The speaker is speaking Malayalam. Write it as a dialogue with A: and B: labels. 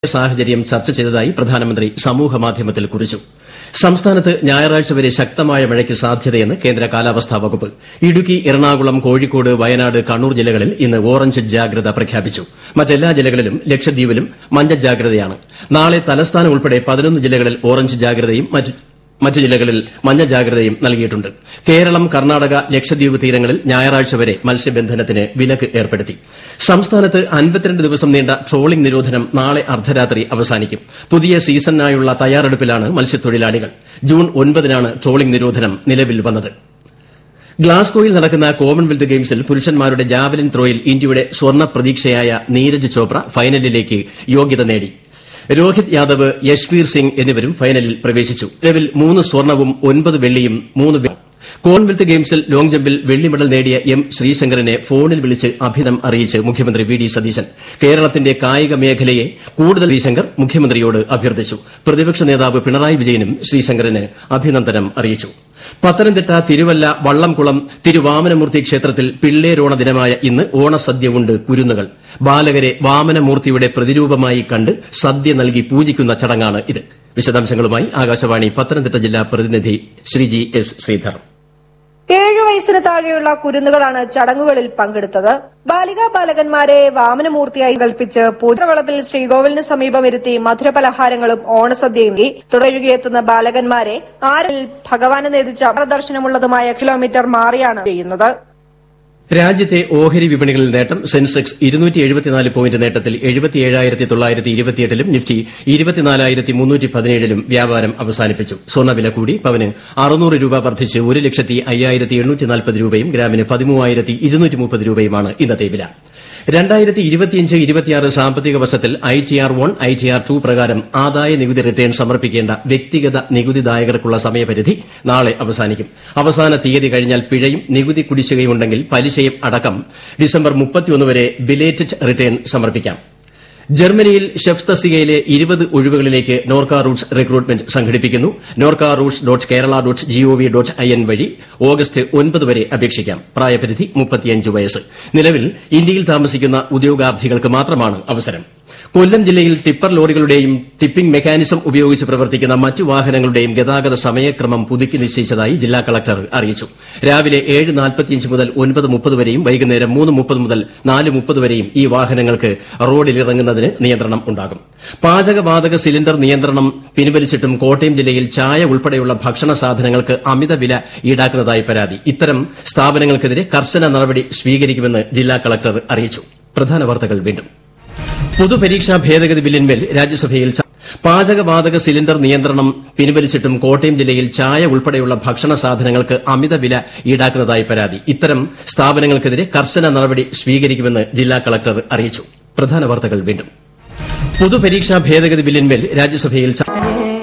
A: സാഹചര്യം ചർച്ച ചെയ്തതായി പ്രധാനമന്ത്രി സമൂഹമാധ്യമത്തിൽ കുറിച്ചു സംസ്ഥാനത്ത് ഞായറാഴ്ച വരെ ശക്തമായ മഴയ്ക്ക് സാധ്യതയെന്ന് കേന്ദ്ര കാലാവസ്ഥാ വകുപ്പ് ഇടുക്കി എറണാകുളം കോഴിക്കോട് വയനാട് കണ്ണൂർ ജില്ലകളിൽ ഇന്ന് ഓറഞ്ച് ജാഗ്രത പ്രഖ്യാപിച്ചു മറ്റെല്ലാ ജില്ലകളിലും ലക്ഷദ്വീപിലും മഞ്ഞ ജാഗ്രതയാണ് നാളെ തലസ്ഥാനം ഉൾപ്പെടെ പതിനൊന്ന് ജില്ലകളിൽ ഓറഞ്ച് ജാഗ്രതയും മറ്റ് ജില്ലകളിൽ മഞ്ഞ ജാഗ്രതയും നൽകിയിട്ടുണ്ട് കേരളം കർണാടക ലക്ഷദ്വീപ് തീരങ്ങളിൽ ഞായറാഴ്ച വരെ മത്സ്യബന്ധനത്തിന് വിലക്ക് ഏർപ്പെടുത്തി സംസ്ഥാനത്ത് അൻപത്തിരണ്ട് ദിവസം നീണ്ട ട്രോളിംഗ് നിരോധനം നാളെ അർദ്ധരാത്രി അവസാനിക്കും പുതിയ സീസണിനായുള്ള തയ്യാറെടുപ്പിലാണ് മത്സ്യത്തൊഴിലാളികൾ ജൂൺ ഒൻപതിനാണ് ട്രോളിംഗ് നിരോധനം നിലവിൽ വന്നത് ഗ്ലാസ്ഗോയിൽ നടക്കുന്ന കോമൺവെൽത്ത് ഗെയിംസിൽ പുരുഷന്മാരുടെ ജാവലിൻ ത്രോയിൽ ഇന്ത്യയുടെ സ്വർണ്ണ പ്രതീക്ഷയായ നീരജ് ചോപ്ര ഫൈനലിലേക്ക് യോഗ്യത നേടി രോഹിത് യാദവ് യശ്വീർ സിംഗ് എന്നിവരും ഫൈനലിൽ പ്രവേശിച്ചു നിലവിൽ മൂന്ന് സ്വർണ്ണവും ഒൻപത് വെള്ളിയും മൂന്ന് കോമൺവെൽത്ത് ഗെയിംസിൽ ലോങ് ജമ്പിൽ വെള്ളി മെഡൽ നേടിയ എം ശ്രീശങ്കറിനെ ഫോണിൽ വിളിച്ച് അഭിനന്ദനം അറിയിച്ച് മുഖ്യമന്ത്രി വി ഡി സതീശൻ കേരളത്തിന്റെ കായിക മേഖലയെ കൂടുതൽ ശ്രീശങ്കർ മുഖ്യമന്ത്രിയോട് അഭ്യർത്ഥിച്ചു പ്രതിപക്ഷ നേതാവ് പിണറായി വിജയനും ശ്രീശങ്കറിന് അഭിനന്ദനം അറിയിച്ചു പത്തനംതിട്ട തിരുവല്ല വള്ളംകുളം തിരുവാമനമൂർത്തി ക്ഷേത്രത്തിൽ പിള്ളേരോണ ദിനമായ ഇന്ന് ഓണസദ്യ ഉണ്ട് കുരുന്നുകൾ ബാലകരെ വാമനമൂർത്തിയുടെ പ്രതിരൂപമായി കണ്ട് സദ്യ നൽകി പൂജിക്കുന്ന ചടങ്ങാണ് ഇത് വിശദാംശങ്ങളുമായി ആകാശവാണി പത്തനംതിട്ട ജില്ലാ പ്രതിനിധി ശ്രീജി എസ് ശ്രീധർ
B: ഏഴു വയസ്സിന് താഴെയുള്ള കുരുന്നുകളാണ് ചടങ്ങുകളിൽ പങ്കെടുത്തത് ബാലികാ ബാലകന്മാരെ വാമനമൂർത്തിയായി കൽപ്പിച്ച് പൂജവളപ്പിൽ ശ്രീകോവിലിന് സമീപം ഇരുത്തി മധുരപലഹാരങ്ങളും ഓണസദ്യയും തുടരുകയെത്തുന്ന ബാലകന്മാരെ ആരിൽ ഭഗവാന് നേതിച്ച പ്രദർശനമുള്ളതുമായ കിലോമീറ്റർ മാറിയാണ് ചെയ്യുന്നത്
A: രാജ്യത്തെ ഓഹരി വിപണികളിൽ നേട്ടം സെൻസെക്സ് പോയിന്റ് നേട്ടത്തിൽ ലും നിഫ്റ്റി ലും വ്യാപാരം അവസാനിപ്പിച്ചു സ്വർണ്ണവില കൂടി പവന് അറുന്നൂറ് രൂപ വർദ്ധിച്ച് ഒരു ലക്ഷത്തി അയ്യായിരത്തി എണ്ണൂറ്റി നാൽപ്പത് രൂപയും ഗ്രാമിന് പതിമൂവായിരത്തി ഇരുന്നൂറ്റി മുപ്പത് രൂപയുമാണ് ഇന്നത്തെ വില രണ്ടായിരത്തി ഇരുപത്തിയഞ്ച് ഇരുപത്തിയാറ് സാമ്പത്തിക വർഷത്തിൽ I T R one I T R two പ്രകാരം ആദായ നികുതി റിട്ടേൺ സമർപ്പിക്കേണ്ട വ്യക്തിഗത നികുതിദായകർക്കുള്ള സമയപരിധി നാളെ അവസാനിക്കും അവസാന തീയതി കഴിഞ്ഞാൽ പിഴയും നികുതി കുടിശ്ശികയുമുണ്ടെങ്കിൽ പലിശയും അടക്കം ഡിസംബർ വരെ ബിലേറ്റഡ് റിട്ടേൺ സമർപ്പിക്കാം ജർമ്മനിയിൽ ഷെഫ് തസ്തികയിലെ ഇരുപത് ഒഴിവുകളിലേക്ക് നോർക്ക റൂട്ട്സ് റിക്രൂട്ട്മെന്റ് സംഘടിപ്പിക്കുന്നു Norka roots dot Kerala dot gov dot I N വഴി ഓഗസ്റ്റ് ഒൻപത് വരെ അപേക്ഷിക്കാം പ്രായപരിധി മുപ്പത്തിയഞ്ച് വയസ്സ് നിലവിൽ ഇന്ത്യയിൽ താമസിക്കുന്ന ഉദ്യോഗാർത്ഥികൾക്ക് മാത്രമാണ് അവസരം കൊല്ലം ജില്ലയിൽ ടിപ്പർ ലോറികളുടെയും ടിപ്പിംഗ് മെക്കാനിസം ഉപയോഗിച്ച് പ്രവർത്തിക്കുന്ന മറ്റ് വാഹനങ്ങളുടെയും ഗതാഗത സമയക്രമം പുതുക്കി നിശ്ചയിച്ചതായി ജില്ലാ കളക്ടർ അറിയിച്ചു രാവിലെ ഏഴ് മുതൽ ഒൻപത് മുപ്പത് വരെയും വൈകുന്നേരം മൂന്ന് മുപ്പത് മുതൽ നാല് മുപ്പത് വരെയും ഈ വാഹനങ്ങൾക്ക് റോഡിലിറങ്ങുന്നതിന് നിയന്ത്രണം ഉണ്ടാകും പാചകവാതക സിലിണ്ടർ നിയന്ത്രണം പിൻവലിച്ചിട്ടും കോട്ടയം ജില്ലയിൽ ചായ ഉൾപ്പെടെയുള്ള ഭക്ഷണ സാധനങ്ങൾക്ക് അമിത വില ഈടാക്കുന്നതായി പരാതി ഇത്തരം സ്ഥാപനങ്ങൾക്കെതിരെ കർശന നടപടി സ്വീകരിക്കുമെന്ന് ജില്ലാ കളക്ടർ അറിയിച്ചു പ്രധാന വാർത്തകൾ വീണ്ടും പൊതുപരീക്ഷാ ഭേദഗതി ബില്ലിന്മേൽ രാജ്യസഭയിൽ പാചകവാതക സിലിണ്ടർ നിയന്ത്രണം പിൻവലിച്ചിട്ടും കോട്ടയം ജില്ലയിൽ ചായ ഉൾപ്പെടെയുള്ള ഭക്ഷണ സാധനങ്ങൾക്ക് അമിത വില ഈടാക്കുന്നതായി പരാതി ഇത്തരം സ്ഥാപനങ്ങൾക്കെതിരെ കർശന നടപടി സ്വീകരിക്കുമെന്ന് ജില്ലാ കളക്ടർ അറിയിച്ചു പ്രധാന വാർത്തകൾ വീണ്ടും പൊതുപരീക്ഷാ ഭേദഗതി ബില്ലിന്മേൽ രാജ്യസഭയിൽ